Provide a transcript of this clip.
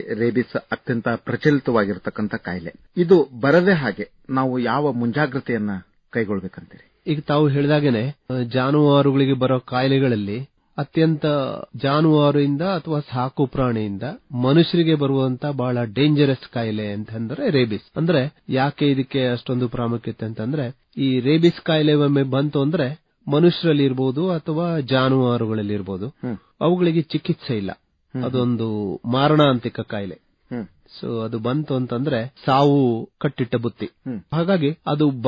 rabies ಅತ್ಯಂತ ಪ್ರಚಲಿತವಾಗಿರತಕ್ಕಂಥ ಕಾಯಿಲೆ ಇದು ಬರದೇ ಹಾಗೆ ನಾವು ಯಾವ ಮುಂಜಾಗ್ರತೆಯನ್ನ ಕೈಗೊಳ್ಬೇಕಂತೀರಿ ಈಗ ತಾವು ಹೇಳಿದಾಗೇನೆ ಆ, ಜಾನುವಾರುಗಳಿಗೆ ಬರೋ ಕಾಯಿಲೆಗಳಲ್ಲಿ ಅತ್ಯಂತ ಜಾನುವಾರುಯಿಂದ ಅಥವಾ ಸಾಕು ಪ್ರಾಣಿಯಿಂದ ಮನುಷ್ಯರಿಗೆ ಬರುವಂತ ಬಹಳ ಡೇಂಜರಸ್ ಕಾಯಿಲೆ ಅಂತಂದ್ರೆ ರೇಬಿಸ್ ಅಂದ್ರೆ ಯಾಕೆ ಇದಕ್ಕೆ ಅಷ್ಟೊಂದು ಪ್ರಾಮುಖ್ಯತೆ ಅಂತಂದ್ರೆ ಈ ರೇಬಿಸ್ ಕಾಯಿಲೆ ಒಮ್ಮೆ ಬಂತು ಅಂದ್ರೆ ಮನುಷ್ಯರಲ್ಲಿ ಇರ್ಬೋದು ಅಥವಾ ಜಾನುವಾರುಗಳಲ್ಲಿ ಇರ್ಬೋದು ಅವುಗಳಿಗೆ ಚಿಕಿತ್ಸೆ ಇಲ್ಲ ಅದೊಂದು ಮಾರಣಾಂತಿಕ ಕಾಯಿಲೆ ಸೊ ಅದು ಬಂತು ಅಂತಂದ್ರೆ ಸಾವು ಕಟ್ಟಿಟ್ಟ ಬುತ್ತಿ ಹಾಗಾಗಿ ಅದು